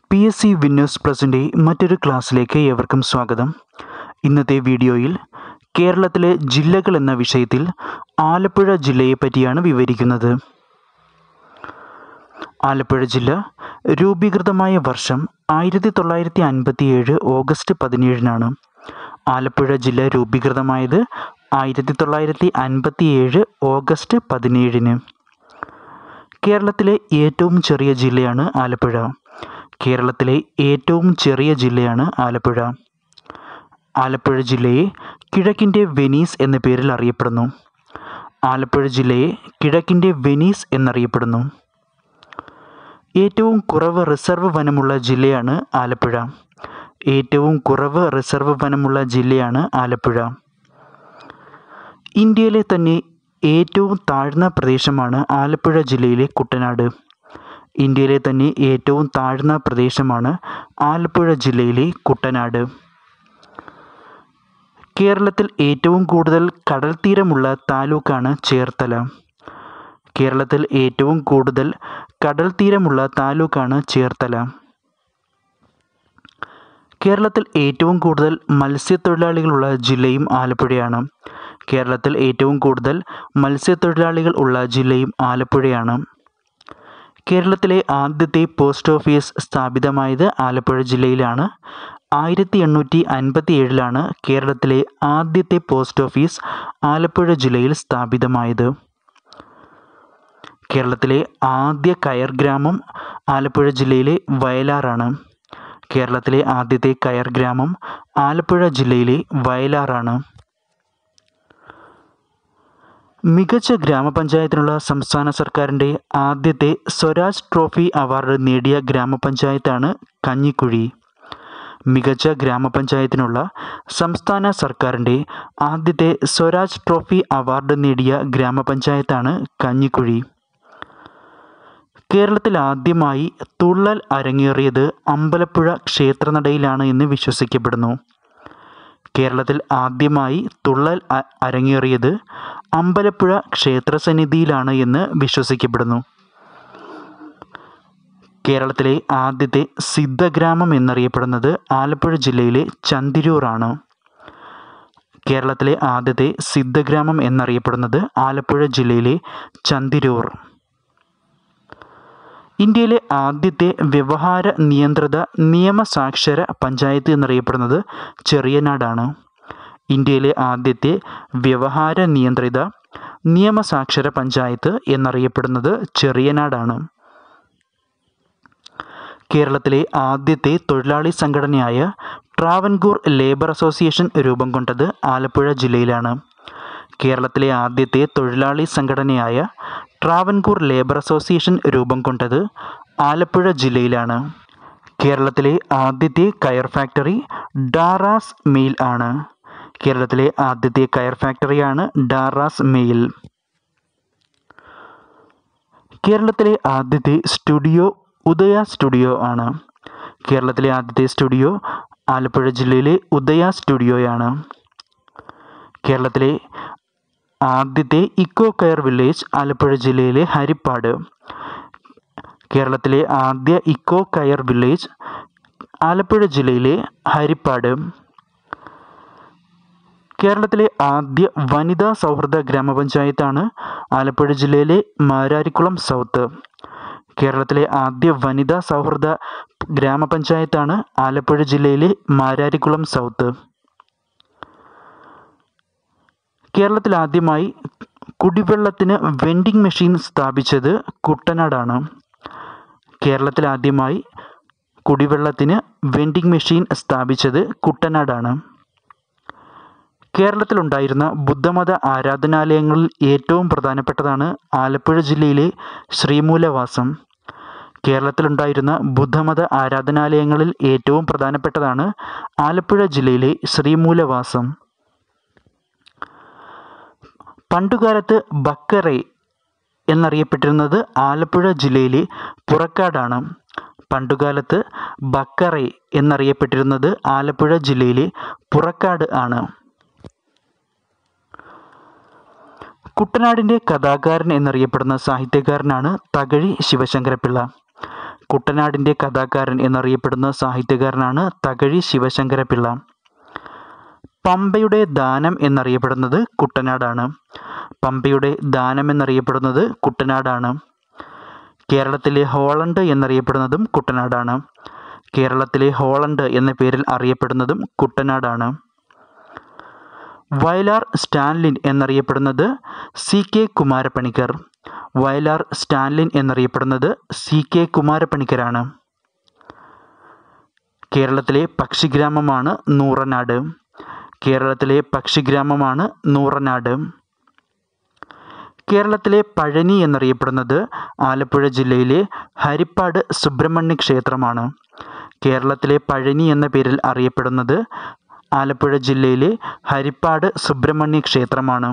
P S C winners പ്ലസിൻ്റെ മറ്റൊരു ക്ലാസ്സിലേക്ക് ഏവർക്കും സ്വാഗതം ഇന്നത്തെ വീഡിയോയിൽ കേരളത്തിലെ ജില്ലകൾ എന്ന വിഷയത്തിൽ ആലപ്പുഴ ജില്ലയെ പറ്റിയാണ് വിവരിക്കുന്നത് ആലപ്പുഴ ജില്ല രൂപീകൃതമായ വർഷം ആയിരത്തി തൊള്ളായിരത്തി അൻപത്തി ഏഴ് ഓഗസ്റ്റ് പതിനേഴിനാണ് ആലപ്പുഴ ജില്ല രൂപീകൃതമായത് ആയിരത്തി തൊള്ളായിരത്തി അൻപത്തി ഏഴ് ഓഗസ്റ്റ് പതിനേഴിന് കേരളത്തിലെ ഏറ്റവും ചെറിയ ജില്ലയാണ് ആലപ്പുഴ കേരളത്തിലെ ഏറ്റവും ചെറിയ ജില്ലയാണ് ആലപ്പുഴ ആലപ്പുഴ ജില്ലയെ കിഴക്കിൻ്റെ വെനീസ് എന്ന പേരിൽ അറിയപ്പെടുന്നു ആലപ്പുഴ ജില്ലയെ കിഴക്കിൻ്റെ വെനീസ് എന്നറിയപ്പെടുന്നു ഏറ്റവും കുറവ് റിസർവ് വനമുള്ള ജില്ലയാണ് ആലപ്പുഴ ഏറ്റവും കുറവ് റിസർവ് വനമുള്ള ജില്ലയാണ് ആലപ്പുഴ ഇന്ത്യയിലെ തന്നെ ഏറ്റവും താഴ്ന്ന പ്രദേശമാണ് ആലപ്പുഴ ജില്ലയിലെ കുട്ടനാട് ഇന്ത്യയിലെ തന്നെ ഏറ്റവും താഴ്ന്ന പ്രദേശമാണ് ആലപ്പുഴ ജില്ലയിലെ കുട്ടനാട് കേരളത്തിൽ ഏറ്റവും കൂടുതൽ കടൽ തീരമുള്ള താലൂക്കാണ് ചേർത്തല കേരളത്തിൽ ഏറ്റവും കൂടുതൽ കടൽ തീരമുള്ള താലൂക്കാണ് ചേർത്തല കേരളത്തിൽ ഏറ്റവും കൂടുതൽ മത്സ്യത്തൊഴിലാളികളുള്ള ജില്ലയും ആലപ്പുഴയാണ് കേരളത്തിൽ ഏറ്റവും കൂടുതൽ മത്സ്യത്തൊഴിലാളികൾ ഉള്ള ജില്ലയും ആലപ്പുഴയാണ് കേരളത്തിലെ ആദ്യത്തെ പോസ്റ്റ് ഓഫീസ് സ്ഥാപിതമായത് ആലപ്പുഴ ജില്ലയിലാണ് ആയിരത്തി എണ്ണൂറ്റി അൻപത്തി ഏഴിലാണ് കേരളത്തിലെ ആദ്യത്തെ പോസ്റ്റ് ഓഫീസ് ആലപ്പുഴ ജില്ലയിൽ സ്ഥാപിതമായത് കേരളത്തിലെ ആദ്യ കയർ ഗ്രാമം ആലപ്പുഴ ജില്ലയിലെ വയലാറാണ് കേരളത്തിലെ ആദ്യത്തെ കയർ ഗ്രാമം ആലപ്പുഴ ജില്ലയിലെ വയലാറാണ് മികച്ച ഗ്രാമപഞ്ചായത്തിനുള്ള സംസ്ഥാന സർക്കാരിൻ്റെ ആദ്യത്തെ സ്വരാജ് ട്രോഫി അവാർഡ് നേടിയ ഗ്രാമപഞ്ചായത്താണ് കഞ്ഞിക്കുഴി മികച്ച ഗ്രാമപഞ്ചായത്തിനുള്ള സംസ്ഥാന സർക്കാരിൻ്റെ ആദ്യത്തെ സ്വരാജ് ട്രോഫി അവാർഡ് നേടിയ ഗ്രാമപഞ്ചായത്താണ് കഞ്ഞിക്കുഴി കേരളത്തിൽ ആദ്യമായി തുള്ളൽ അരങ്ങേറിയത് അമ്പലപ്പുഴ ക്ഷേത്രനടയിലാണ് എന്ന് വിശ്വസിക്കപ്പെടുന്നു കേരളത്തിൽ ആദ്യമായി തുള്ളൽ അരങ്ങേറിയത് അമ്പലപ്പുഴ ക്ഷേത്രസന്നിധിയിലാണ് എന്ന് വിശ്വസിക്കപ്പെടുന്നു കേരളത്തിലെ ആദ്യത്തെ സിദ്ധഗ്രാമം എന്നറിയപ്പെടുന്നത് ആലപ്പുഴ ജില്ലയിലെ ചന്തിരൂറാണ് കേരളത്തിലെ ആദ്യത്തെ സിദ്ധഗ്രാമം എന്നറിയപ്പെടുന്നത് ആലപ്പുഴ ജില്ലയിലെ ചന്തിരൂർ ഇന്ത്യയിലെ ആദ്യത്തെ വ്യവഹാര നിയന്ത്രിത നിയമസാക്ഷര പഞ്ചായത്ത് എന്നറിയപ്പെടുന്നത് ചെറിയനാടാണ് ഇന്ത്യയിലെ ആദ്യത്തെ വ്യവഹാര നിയന്ത്രിത നിയമസാക്ഷര പഞ്ചായത്ത് എന്നറിയപ്പെടുന്നത് ചെറിയനാടാണ് കേരളത്തിലെ ആദ്യത്തെ തൊഴിലാളി സംഘടനയായ ട്രാവൻകൂർ ലേബർ അസോസിയേഷൻ രൂപം കൊണ്ടത് ആലപ്പുഴ ജില്ലയിലാണ് കേരളത്തിലെ ആദ്യത്തെ തൊഴിലാളി സംഘടനയായ ട്രാവൻകൂർ ലേബർ അസോസിയേഷൻ രൂപം കൊണ്ടത് ആലപ്പുഴ ജില്ലയിലാണ് കേരളത്തിലെ ആദ്യത്തെ കയർ ഫാക്ടറി ഡാറാസ് മെയിൽ ആണ് കേരളത്തിലെ ആദ്യത്തെ കയർ ഫാക്ടറിയാണ് ഡാറാസ് മെയിൽ കേരളത്തിലെ ആദ്യത്തെ സ്റ്റുഡിയോ ഉദയ സ്റ്റുഡിയോ ആണ് കേരളത്തിലെ ആദ്യത്തെ സ്റ്റുഡിയോ ആലപ്പുഴ ജില്ലയിലെ ഉദയ സ്റ്റുഡിയോയാണ് കേരളത്തിലെ ആദ്യത്തെ ഇക്കോ കെയർ വില്ലേജ് ആലപ്പുഴ ജില്ലയിലെ ഹരിപ്പാട് കേരളത്തിലെ ആദ്യ ഇക്കോ കെയർ വില്ലേജ് ആലപ്പുഴ ജില്ലയിലെ ഹരിപ്പാട് കേരളത്തിലെ ആദ്യ വനിതാ സൗഹൃദ ഗ്രാമപഞ്ചായത്താണ് ആലപ്പുഴ ജില്ലയിലെ മാരാരിക്കുളം സൗത്ത് കേരളത്തിലെ ആദ്യ വനിതാ സൗഹൃദ ഗ്രാമപഞ്ചായത്താണ് ആലപ്പുഴ ജില്ലയിലെ മാരാരിക്കുളം സൗത്ത് കേരളത്തിൽ ആദ്യമായി കുടിവെള്ളത്തിന് വെൻഡിംഗ് മെഷീൻ സ്ഥാപിച്ചത് കുട്ടനാടാണ് കേരളത്തിൽ ആദ്യമായി കുടിവെള്ളത്തിന് വെൻഡിംഗ് മെഷീൻ സ്ഥാപിച്ചത് കുട്ടനാടാണ് കേരളത്തിലുണ്ടായിരുന്ന ബുദ്ധമത ആരാധനാലയങ്ങളിൽ ഏറ്റവും പ്രധാനപ്പെട്ടതാണ് ആലപ്പുഴ ജില്ലയിലെ ശ്രീമൂലവാസം കേരളത്തിലുണ്ടായിരുന്ന ബുദ്ധമത ആരാധനാലയങ്ങളിൽ ഏറ്റവും പ്രധാനപ്പെട്ടതാണ് ആലപ്പുഴ ജില്ലയിലെ ശ്രീമൂലവാസം പണ്ടുകാലത്ത് ബക്കറെ എന്നറിയപ്പെട്ടിരുന്നത് ആലപ്പുഴ ജില്ലയിലെ പുറക്കാടാണ് പണ്ടുകാലത്ത് ബക്കറെ എന്നറിയപ്പെട്ടിരുന്നത് ആലപ്പുഴ ജില്ലയിലെ പുറക്കാട് ആണ് കുട്ടനാടിൻ്റെ കഥാകാരൻ എന്നറിയപ്പെടുന്ന സാഹിത്യകാരനാണ് തകഴി ശിവശങ്കരപ്പിള്ള കുട്ടനാടിൻ്റെ കഥാകാരൻ എന്നറിയപ്പെടുന്ന സാഹിത്യകാരനാണ് തകഴി ശിവശങ്കരപിള്ള പമ്പയുടെ ദാനം എന്നറിയപ്പെടുന്നത് കുട്ടനാടാണ് പമ്പയുടെ ദാനം എന്നറിയപ്പെടുന്നത് കുട്ടനാടാണ് കേരളത്തിലെ ഹോളണ്ട് എന്നറിയപ്പെടുന്നതും കുട്ടനാടാണ് കേരളത്തിലെ ഹോളണ്ട് എന്ന പേരിൽ അറിയപ്പെടുന്നതും കുട്ടനാടാണ് വയലാർ സ്റ്റാൻലിൻ എന്നറിയപ്പെടുന്നത് C K Kumarappanicker Vayalar Stalin എന്നറിയപ്പെടുന്നത് സി കെ കുമാരപ്പണിക്കരാണ് കേരളത്തിലെ പക്ഷിഗ്രാമമാണ് നൂറനാട് കേരളത്തിലെ പക്ഷിഗ്രാമമാണ് നൂറനാട് കേരളത്തിലെ പഴനി എന്നറിയപ്പെടുന്നത് ആലപ്പുഴ ജില്ലയിലെ ഹരിപ്പാട് സുബ്രഹ്മണ്യ ക്ഷേത്രമാണ് കേരളത്തിലെ പഴനി എന്ന പേരിൽ അറിയപ്പെടുന്നത് ആലപ്പുഴ ജില്ലയിലെ ഹരിപ്പാട് സുബ്രഹ്മണ്യ ക്ഷേത്രമാണ്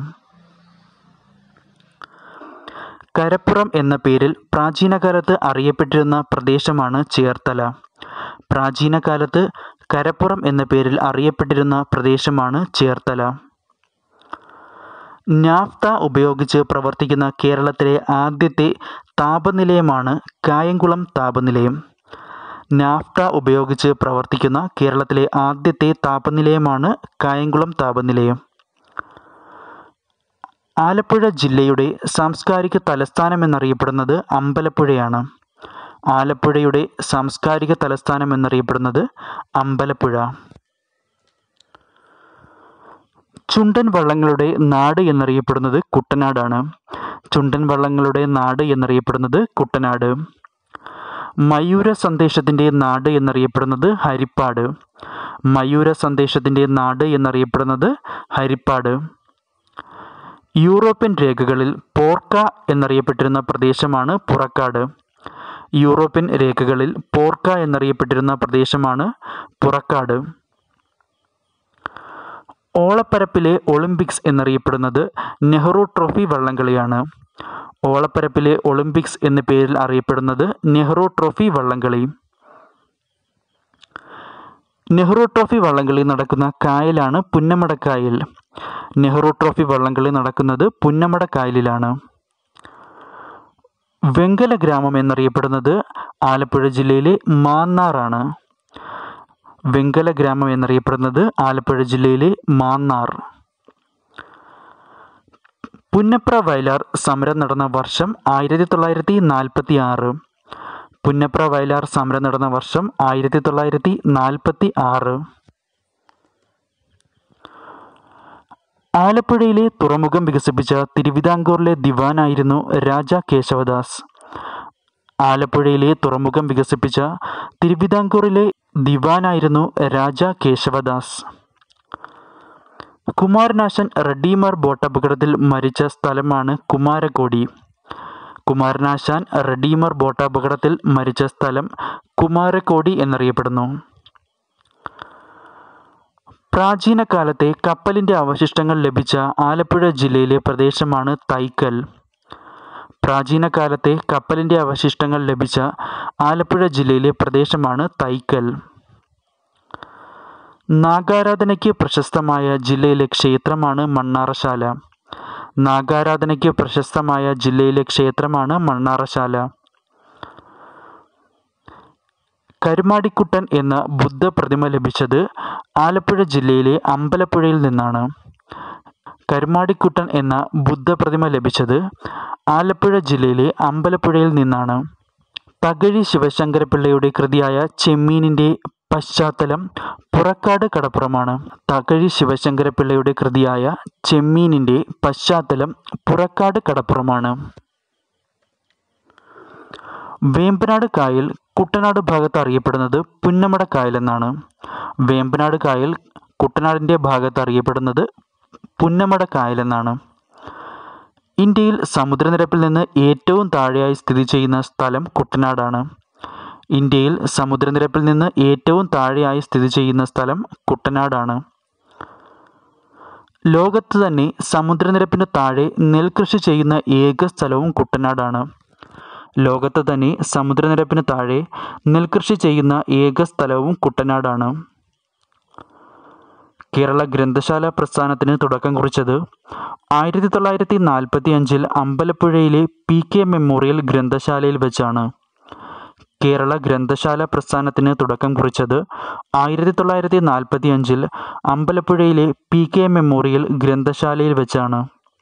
കരപ്പുറം എന്ന പേരിൽ പ്രാചീനകാലത്ത് അറിയപ്പെട്ടിരുന്ന പ്രദേശമാണ് ചേർത്തല പ്രാചീനകാലത്ത് കരപ്പുറം എന്ന പേരിൽ അറിയപ്പെട്ടിരുന്ന പ്രദേശമാണ് ചേർത്തല നാഫ്ത ഉപയോഗിച്ച് പ്രവർത്തിക്കുന്ന കേരളത്തിലെ ആദ്യത്തെ താപനിലയമാണ് കായംകുളം താപനിലയം നാഫ്ത ഉപയോഗിച്ച് പ്രവർത്തിക്കുന്ന കേരളത്തിലെ ആദ്യത്തെ താപനിലയമാണ് കായംകുളം താപനിലയം ആലപ്പുഴ ജില്ലയുടെ സാംസ്കാരിക തലസ്ഥാനം എന്നറിയപ്പെടുന്നത് അമ്പലപ്പുഴയാണ് ആലപ്പുഴയുടെ സാംസ്കാരിക തലസ്ഥാനം എന്നറിയപ്പെടുന്നത് അമ്പലപ്പുഴ ചുണ്ടൻ വള്ളങ്ങളുടെ നാട് എന്നറിയപ്പെടുന്നത് കുട്ടനാടാണ് ചുണ്ടൻ വള്ളങ്ങളുടെ നാട് എന്നറിയപ്പെടുന്നത് കുട്ടനാട് മയൂര സന്ദേശത്തിൻ്റെ നാട് എന്നറിയപ്പെടുന്നത് ഹരിപ്പാട് മയൂര സന്ദേശത്തിൻ്റെ നാട് എന്നറിയപ്പെടുന്നത് ഹരിപ്പാട് യൂറോപ്യൻ രേഖകളിൽ പോർക്ക എന്നറിയപ്പെട്ടിരുന്ന പ്രദേശമാണ് പുറക്കാട് യൂറോപ്യൻ രേഖകളിൽ പോർക്ക എന്നറിയപ്പെട്ടിരുന്ന പ്രദേശമാണ് പുറക്കാട് ഓളപ്പരപ്പിലെ ഒളിമ്പിക്സ് എന്നറിയപ്പെടുന്നത് നെഹ്റു ട്രോഫി വള്ളംകളിയാണ് ഓളപ്പരപ്പിലെ ഒളിമ്പിക്സ് എന്ന പേരിൽ അറിയപ്പെടുന്നത് നെഹ്റു ട്രോഫി വള്ളംകളി നെഹ്റു ട്രോഫി വള്ളംകളി നടക്കുന്ന കായലാണ് പുന്നമടക്കായൽ നെഹ്റു ട്രോഫി വള്ളംകളി നടക്കുന്നത് പുന്നമടക്കായലിലാണ് വെങ്കല ഗ്രാമം എന്നറിയപ്പെടുന്നത് ആലപ്പുഴ ജില്ലയിലെ മാന്നാറാണ് വെങ്കല ഗ്രാമം എന്നറിയപ്പെടുന്നത് ആലപ്പുഴ ജില്ലയിലെ മാന്നാർ പുന്നപ്ര വയലാർ സമരം നടന്ന വർഷം ആയിരത്തി തൊള്ളായിരത്തി നാൽപ്പത്തി ആറ് പുന്നപ്ര വയലാർ സമരം നടന്ന വർഷം ആയിരത്തി തൊള്ളായിരത്തി നാൽപ്പത്തി ആറ് ആലപ്പുഴയിലെ തുറമുഖം വികസിപ്പിച്ച തിരുവിതാംകൂറിലെ ദിവാനായിരുന്നു രാജ കേശവദാസ് ആലപ്പുഴയിലെ തുറമുഖം വികസിപ്പിച്ച തിരുവിതാംകൂറിലെ ദിവാനായിരുന്നു രാജ കേശവദാസ് കുമാരനാശൻ റെഡീമർ ബോട്ടപകടത്തിൽ മരിച്ച സ്ഥലമാണ് കുമാരകോടി കുമാരനാശാൻ റെഡീമർ ബോട്ടപകടത്തിൽ മരിച്ച സ്ഥലം കുമാരകോടി എന്നറിയപ്പെടുന്നു പ്രാചീന കാലത്തെ കപ്പലിൻ്റെ അവശിഷ്ടങ്ങൾ ലഭിച്ച ആലപ്പുഴ ജില്ലയിലെ പ്രദേശമാണ് തൈക്കൽ പ്രാചീന കാലത്തെ കപ്പലിൻ്റെ അവശിഷ്ടങ്ങൾ ലഭിച്ച ആലപ്പുഴ ജില്ലയിലെ പ്രദേശമാണ് തൈക്കൽ നാഗാരാധനയ്ക്ക് പ്രശസ്തമായ ജില്ലയിലെ ക്ഷേത്രമാണ് മണ്ണാറശാല നാഗാരാധനയ്ക്ക് പ്രശസ്തമായ ജില്ലയിലെ ക്ഷേത്രമാണ് മണ്ണാറശാല കരുമാടിക്കുട്ടൻ എന്ന ബുദ്ധപ്രതിമ ലഭിച്ചത് ആലപ്പുഴ ജില്ലയിലെ അമ്പലപ്പുഴയിൽ നിന്നാണ് കരുമാടിക്കുട്ടൻ എന്ന ബുദ്ധപ്രതിമ ലഭിച്ചത് ആലപ്പുഴ ജില്ലയിലെ അമ്പലപ്പുഴയിൽ നിന്നാണ് തകഴി ശിവശങ്കരപിള്ളയുടെ കൃതിയായ ചെമ്മീനിൻ്റെ പശ്ചാത്തലം പുറക്കാട് കടപ്പുറമാണ് തകഴി ശിവശങ്കരപിള്ളയുടെ കൃതിയായ ചെമ്മീനിൻ്റെ പശ്ചാത്തലം പുറക്കാട് കടപ്പുറമാണ് വേമ്പനാട് കായൽ കുട്ടനാട് ഭാഗത്ത് അറിയപ്പെടുന്നത് പുന്നമട കായൽ എന്നാണ് വേമ്പനാട് കായൽ കുട്ടനാടിൻ്റെ ഭാഗത്ത് അറിയപ്പെടുന്നത് പുന്നമട കായൽ എന്നാണ് ഇന്ത്യയിൽ സമുദ്രനിരപ്പിൽ നിന്ന് ഏറ്റവും താഴെയായി സ്ഥിതി ചെയ്യുന്ന സ്ഥലം കുട്ടനാടാണ് ഇന്ത്യയിൽ സമുദ്രനിരപ്പിൽ നിന്ന് ഏറ്റവും താഴെയായി സ്ഥിതി ചെയ്യുന്ന സ്ഥലം കുട്ടനാടാണ് ലോകത്ത് തന്നെ സമുദ്രനിരപ്പിന് താഴെ നെൽകൃഷി ചെയ്യുന്ന ഏക സ്ഥലവും കുട്ടനാടാണ് ലോകത്ത് തന്നെ സമുദ്രനിരപ്പിന് താഴെ നെൽകൃഷി ചെയ്യുന്ന ഏക സ്ഥലവും കുട്ടനാടാണ് കേരള ഗ്രന്ഥശാല പ്രസ്ഥാനത്തിന് തുടക്കം കുറിച്ചത് ആയിരത്തി തൊള്ളായിരത്തി നാൽപ്പത്തി അഞ്ചിൽ അമ്പലപ്പുഴയിലെ പി കെ മെമ്മോറിയൽ ഗ്രന്ഥശാലയിൽ വെച്ചാണ് കേരള ഗ്രന്ഥശാല പ്രസ്ഥാനത്തിന് തുടക്കം കുറിച്ചത് ആയിരത്തി തൊള്ളായിരത്തി നാൽപ്പത്തി അഞ്ചിൽ അമ്പലപ്പുഴയിലെ പി കെ മെമ്മോറിയൽ ഗ്രന്ഥശാലയിൽ വെച്ചാണ്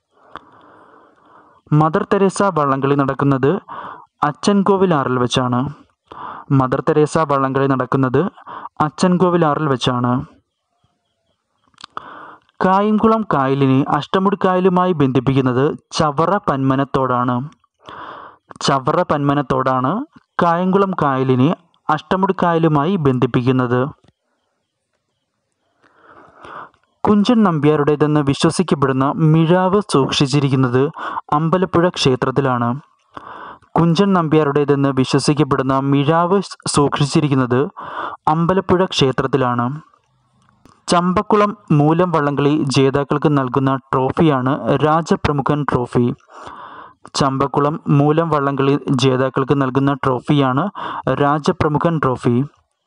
മദർ തെരേസ വള്ളംകളി നടക്കുന്നത് അച്ചൻകോവിലാറിൽ വെച്ചാണ് മദർ തെരേസ വള്ളംകളി നടക്കുന്നത് അച്ചൻകോവിലാറിൽ വെച്ചാണ് കായംകുളം കായലിനെ അഷ്ടമുടിക്കായലുമായി ബന്ധിപ്പിക്കുന്നത് ചവറ പന്മനത്തോടാണ് ചവറ പന്മനത്തോടാണ് കായംകുളം കായലിനെ അഷ്ടമുടിക്കായലുമായി ബന്ധിപ്പിക്കുന്നത് കുഞ്ചൻ നമ്പ്യാരുടേതെന്ന് വിശ്വസിക്കപ്പെടുന്ന മിഴാവ് സൂക്ഷിച്ചിരിക്കുന്നത് അമ്പലപ്പുഴ ക്ഷേത്രത്തിലാണ് കുഞ്ചൻ നമ്പ്യാരുടേതെന്ന് വിശ്വസിക്കപ്പെടുന്ന മിഴാവ് സൂക്ഷിച്ചിരിക്കുന്നത് അമ്പലപ്പുഴ ക്ഷേത്രത്തിലാണ് ചമ്പക്കുളം മൂലം വള്ളംകളി ജേതാക്കൾക്ക് നൽകുന്ന ട്രോഫിയാണ് രാജപ്രമുഖൻ ട്രോഫി ചമ്പക്കുളം മൂലം വള്ളംകളി ജേതാക്കൾക്ക് നൽകുന്ന ട്രോഫിയാണ് രാജപ്രമുഖൻ ട്രോഫി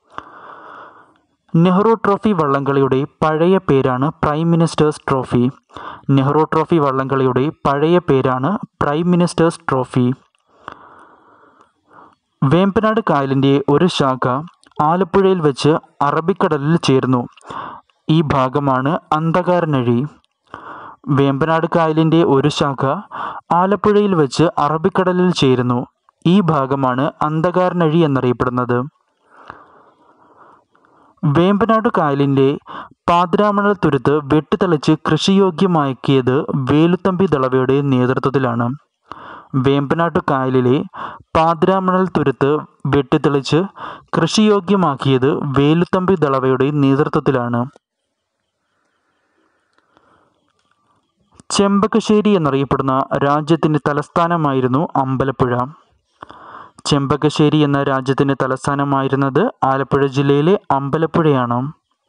നെഹ്റു ട്രോഫി വള്ളംകളിയുടെ പഴയ പേരാണ് prime minister's trophy Nehru trophy വള്ളംകളിയുടെ പഴയ പേരാണ് പ്രൈം മിനിസ്റ്റേഴ്സ് ട്രോഫി വേമ്പനാട് കായലിൻ്റെ ഒരു ശാഖ ആലപ്പുഴയിൽ വെച്ച് അറബിക്കടലിൽ ചേർന്നു ഈ ഭാഗമാണ് അന്ധകാരനഴി വേമ്പനാട് കായലിൻ്റെ ഒരു ശാഖ ആലപ്പുഴയിൽ വെച്ച് അറബിക്കടലിൽ ചേരുന്നു ഈ ഭാഗമാണ് അന്ധകാരനഴി എന്നറിയപ്പെടുന്നത് വേമ്പനാട് കായലിൻ്റെ പാതിരാമണൽ തുരുത്ത് വെട്ടിത്തെളിച്ച് കൃഷിയോഗ്യമാക്കിയത് വേലുത്തമ്പി ദളവയുടെ നേതൃത്വത്തിലാണ് വേമ്പനാട്ടു കായലിലെ പാതിരാമണൽ തുരുത്ത് വെട്ടിത്തെളിച്ച് കൃഷിയോഗ്യമാക്കിയത് വേലുത്തമ്പി ദളവയുടെ നേതൃത്വത്തിലാണ് ചെമ്പകശ്ശേരി എന്നറിയപ്പെടുന്ന രാജ്യത്തിൻ്റെ തലസ്ഥാനമായിരുന്നു അമ്പലപ്പുഴ ചെമ്പകശ്ശേരി എന്ന രാജ്യത്തിൻ്റെ തലസ്ഥാനമായിരുന്നത് ആലപ്പുഴ ജില്ലയിലെ അമ്പലപ്പുഴയാണ്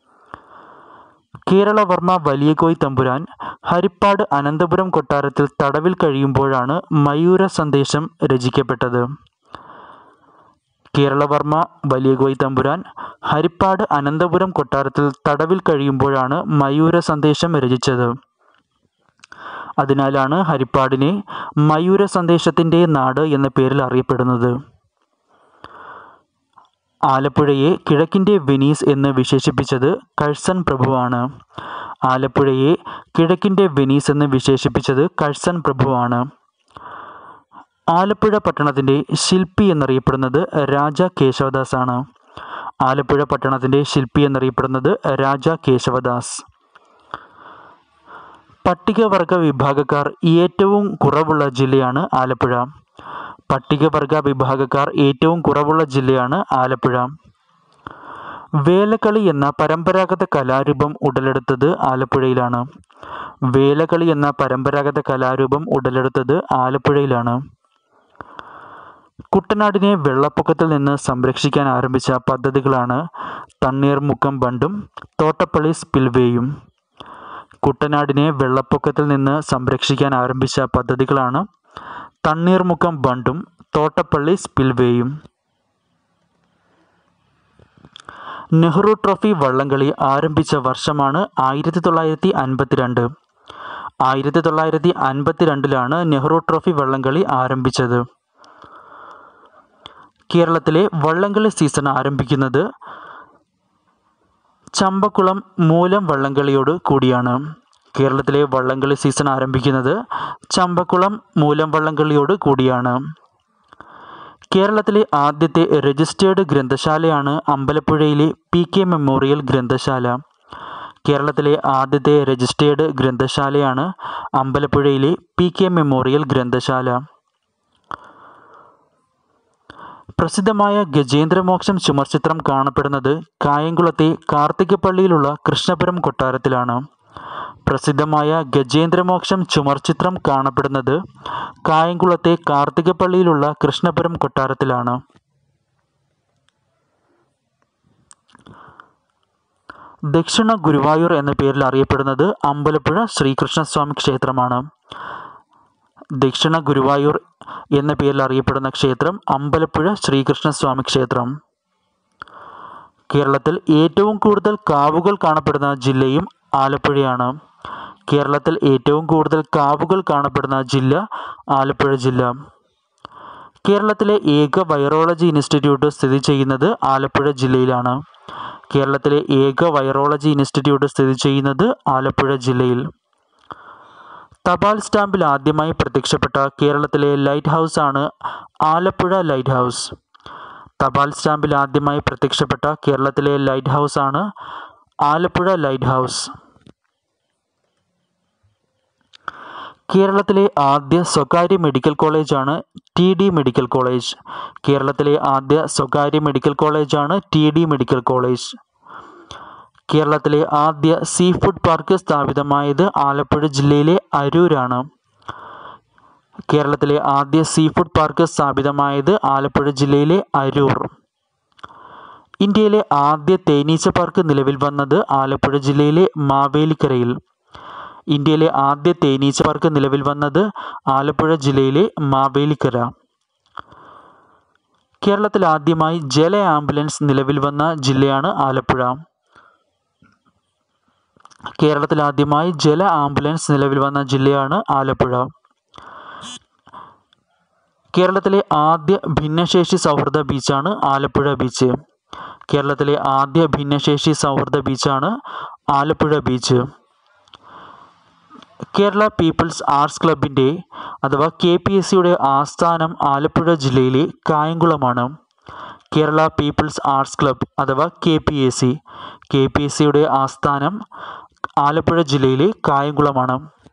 കേരളവർമ്മ വലിയകോയ് തമ്പുരാൻ ഹരിപ്പാട് അനന്തപുരം കൊട്ടാരത്തിൽ തടവിൽ കഴിയുമ്പോഴാണ് മയൂര സന്ദേശം രചിക്കപ്പെട്ടത് കേരളവർമ്മ വലിയകോയ് തമ്പുരാൻ ഹരിപ്പാട് അനന്തപുരം കൊട്ടാരത്തിൽ തടവിൽ കഴിയുമ്പോഴാണ് മയൂര സന്ദേശം രചിച്ചത് അതിനാലാണ് ഹരിപ്പാടിനെ മയൂര സന്ദേശത്തിൻ്റെ നാട് എന്ന പേരിൽ അറിയപ്പെടുന്നത് ആലപ്പുഴയെ കിഴക്കിൻ്റെ വെനീസ് എന്ന് വിശേഷിപ്പിച്ചത് കഴ്സൺ പ്രഭുവാണ് ആലപ്പുഴയെ കിഴക്കിൻ്റെ വെനീസ് എന്ന് വിശേഷിപ്പിച്ചത് കഴ്സൺ പ്രഭുവാണ് ആലപ്പുഴ പട്ടണത്തിൻ്റെ ശില്പി എന്നറിയപ്പെടുന്നത് രാജ കേശവദാസ് ആണ് ആലപ്പുഴ പട്ടണത്തിൻ്റെ ശില്പി എന്നറിയപ്പെടുന്നത് രാജ കേശവദാസ് പട്ടികവർഗ വിഭാഗക്കാർ ഏറ്റവും കുറവുള്ള ജില്ലയാണ് ആലപ്പുഴ പട്ടികവർഗ വിഭാഗക്കാർ ഏറ്റവും കുറവുള്ള ജില്ലയാണ് ആലപ്പുഴ വേലക്കളി എന്ന പരമ്പരാഗത കലാരൂപം ഉടലെടുത്തത് ആലപ്പുഴയിലാണ് വേലകളി എന്ന പരമ്പരാഗത കലാരൂപം ഉടലെടുത്തത് ആലപ്പുഴയിലാണ് കുട്ടനാടിനെ വെള്ളപ്പൊക്കത്തിൽ നിന്ന് സംരക്ഷിക്കാൻ ആരംഭിച്ച പദ്ധതികളാണ് തണ്ണീർമുക്കം ബണ്ടും തോട്ടപ്പള്ളി സ്പിൽവേയും കുട്ടനാടിനെ വെള്ളപ്പൊക്കത്തിൽ നിന്ന് സംരക്ഷിക്കാൻ ആരംഭിച്ച പദ്ധതികളാണ് തണ്ണീർമുക്കം ബണ്ടും തോട്ടപ്പള്ളി സ്പിൽവേയും നെഹ്റു ട്രോഫി വള്ളംകളി ആരംഭിച്ച വർഷമാണ് ആയിരത്തി തൊള്ളായിരത്തി അൻപത്തിരണ്ട് ആയിരത്തി തൊള്ളായിരത്തി അൻപത്തിരണ്ടിലാണ് നെഹ്റു ട്രോഫി വള്ളംകളി ആരംഭിച്ചത് കേരളത്തിലെ വള്ളംകളി സീസൺ ആരംഭിക്കുന്നത് ചമ്പക്കുളം മൂലം വള്ളംകളിയോട് കൂടിയാണ് കേരളത്തിലെ വള്ളംകളി സീസൺ ആരംഭിക്കുന്നത് ചമ്പക്കുളം മൂലം വള്ളംകളിയോട് കൂടിയാണ് കേരളത്തിലെ ആദ്യത്തെ രജിസ്റ്റേർഡ് ഗ്രന്ഥശാലയാണ് അമ്പലപ്പുഴയിലെ പി കെ മെമ്മോറിയൽ ഗ്രന്ഥശാല കേരളത്തിലെ ആദ്യത്തെ രജിസ്റ്റേർഡ് ഗ്രന്ഥശാലയാണ് അമ്പലപ്പുഴയിലെ പി കെ മെമ്മോറിയൽ ഗ്രന്ഥശാല പ്രസിദ്ധമായ ഗജേന്ദ്രമോക്ഷം ചുമർചിത്രം കാണപ്പെടുന്നത് കായംകുളത്തെ കാർത്തികപ്പള്ളിയിലുള്ള കൃഷ്ണപുരം കൊട്ടാരത്തിലാണ് പ്രസിദ്ധമായ ഗജേന്ദ്രമോക്ഷം ചുമർചിത്രം കാണപ്പെടുന്നത് കായംകുളത്തെ കാർത്തികപ്പള്ളിയിലുള്ള കൃഷ്ണപുരം കൊട്ടാരത്തിലാണ് ദക്ഷിണ ഗുരുവായൂർ എന്ന പേരിൽ അറിയപ്പെടുന്നത് അമ്പലപ്പുഴ ശ്രീകൃഷ്ണസ്വാമി ക്ഷേത്രമാണ് ദക്ഷിണ ഗുരുവായൂർ എന്ന പേരിൽ അറിയപ്പെടുന്ന ക്ഷേത്രം അമ്പലപ്പുഴ ശ്രീകൃഷ്ണസ്വാമി ക്ഷേത്രം കേരളത്തിൽ ഏറ്റവും കൂടുതൽ കാവുകൾ കാണപ്പെടുന്ന ജില്ലയും ആലപ്പുഴയാണ് കേരളത്തിൽ ഏറ്റവും കൂടുതൽ കാവുകൾ കാണപ്പെടുന്ന ജില്ല ആലപ്പുഴ ജില്ല കേരളത്തിലെ ഏക വൈറോളജി ഇൻസ്റ്റിറ്റ്യൂട്ട് സ്ഥിതി ചെയ്യുന്നത് ആലപ്പുഴ ജില്ലയിലാണ് കേരളത്തിലെ ഏക വൈറോളജി ഇൻസ്റ്റിറ്റ്യൂട്ട് സ്ഥിതി ചെയ്യുന്നത് ആലപ്പുഴ ജില്ലയിൽ തപാൽ സ്റ്റാമ്പിൽ ആദ്യമായി പ്രത്യക്ഷപ്പെട്ട കേരളത്തിലെ ലൈറ്റ് ഹൗസ് ആണ് ആലപ്പുഴ ലൈറ്റ് ഹൗസ് തപാൽ സ്റ്റാമ്പിൽ ആദ്യമായി പ്രത്യക്ഷപ്പെട്ട കേരളത്തിലെ ലൈറ്റ് ഹൗസ് ആണ് ആലപ്പുഴ ലൈറ്റ് ഹൗസ് കേരളത്തിലെ ആദ്യ സ്വകാര്യ മെഡിക്കൽ കോളേജാണ് ടി ഡി മെഡിക്കൽ കോളേജ് കേരളത്തിലെ ആദ്യ സ്വകാര്യ മെഡിക്കൽ കോളേജാണ് ടി ഡി മെഡിക്കൽ കോളേജ് കേരളത്തിലെ ആദ്യ സീ ഫുഡ് പാർക്ക് സ്ഥാപിതമായത് ആലപ്പുഴ ജില്ലയിലെ അരൂരാണ് കേരളത്തിലെ ആദ്യ സീ ഫുഡ് പാർക്ക് സ്ഥാപിതമായത് ആലപ്പുഴ ജില്ലയിലെ അരൂർ ഇന്ത്യയിലെ ആദ്യ തേനീച്ച പാർക്ക് നിലവിൽ വന്നത് ആലപ്പുഴ ജില്ലയിലെ മാവേലിക്കരയിൽ ഇന്ത്യയിലെ ആദ്യ തേനീച്ച പാർക്ക് നിലവിൽ വന്നത് ആലപ്പുഴ ജില്ലയിലെ മാവേലിക്കര കേരളത്തിൽ ആദ്യമായി ജല ആംബുലൻസ് നിലവിൽ വന്ന ജില്ലയാണ് ആലപ്പുഴ കേരളത്തിൽ ആദ്യമായി ജല ആംബുലൻസ് നിലവിൽ വന്ന ജില്ലയാണ് ആലപ്പുഴ കേരളത്തിലെ ആദ്യ ഭിന്നശേഷി സൗഹൃദ ബീച്ചാണ് ആലപ്പുഴ ബീച്ച് കേരളത്തിലെ ആദ്യ ഭിന്നശേഷി സൗഹൃദ ബീച്ചാണ് Alappuzha beach Kerala people's arts ക്ലബിൻ്റെ അഥവാ കെ പി എസ് സിയുടെ ആസ്ഥാനം ആലപ്പുഴ ജില്ലയിലെ കായംകുളമാണ് കേരള പീപ്പിൾസ് ആർട്സ് ക്ലബ് അഥവാ K P A C K P S സിയുടെ ആസ്ഥാനം ആലപ്പുഴ ജില്ലയിലെ കായംകുളമാണ്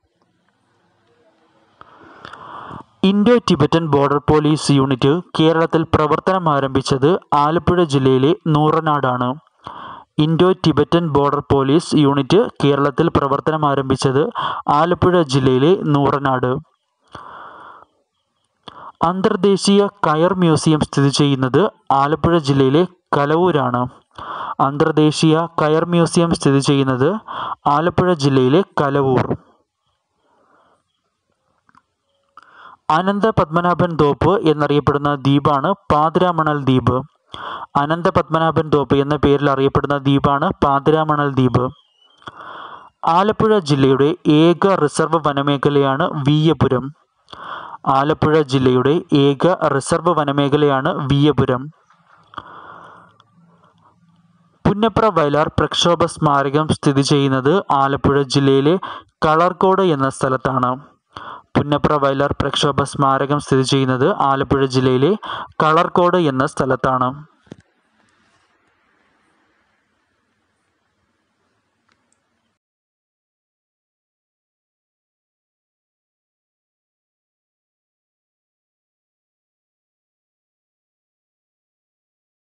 Indo Tibetan border police unit കേരളത്തിൽ പ്രവർത്തനം ആരംഭിച്ചത് ആലപ്പുഴ ജില്ലയിലെ നൂറനാടാണ് Indo Tibetan border police unit കേരളത്തിൽ പ്രവർത്തനം ആരംഭിച്ചത് ആലപ്പുഴ ജില്ലയിലെ നൂറനാട് അന്തർദേശീയ കയർ മ്യൂസിയം സ്ഥിതി ചെയ്യുന്നത് ആലപ്പുഴ ജില്ലയിലെ കലവൂരാണ് അന്തർദേശീയ കയർ മ്യൂസിയം സ്ഥിതി ചെയ്യുന്നത് ആലപ്പുഴ ജില്ലയിലെ കലവൂർ അനന്ത പത്മനാഭൻ തോപ്പ് എന്നറിയപ്പെടുന്ന ദ്വീപാണ് പാതിരാമണൽ ദ്വീപ് അനന്ത പത്മനാഭൻ തോപ്പ് എന്ന പേരിൽ അറിയപ്പെടുന്ന ദ്വീപാണ് പാതിരാമണൽ ദ്വീപ് ആലപ്പുഴ ജില്ലയുടെ ഏക റിസർവ് വനമേഖലയാണ് വീയപുരം ആലപ്പുഴ ജില്ലയുടെ ഏക റിസർവ് വനമേഖലയാണ് വീയപുരം പുന്നപ്ര വയലാർ പ്രക്ഷോഭ സ്മാരകം സ്ഥിതി ചെയ്യുന്നത് ആലപ്പുഴ ജില്ലയിലെ കളർക്കോട് എന്ന സ്ഥലത്താണ് പുന്നപ്ര വയലാർ പ്രക്ഷോഭ സ്മാരകം സ്ഥിതി ചെയ്യുന്നത് ആലപ്പുഴ ജില്ലയിലെ കളർക്കോട് എന്ന സ്ഥലത്താണ്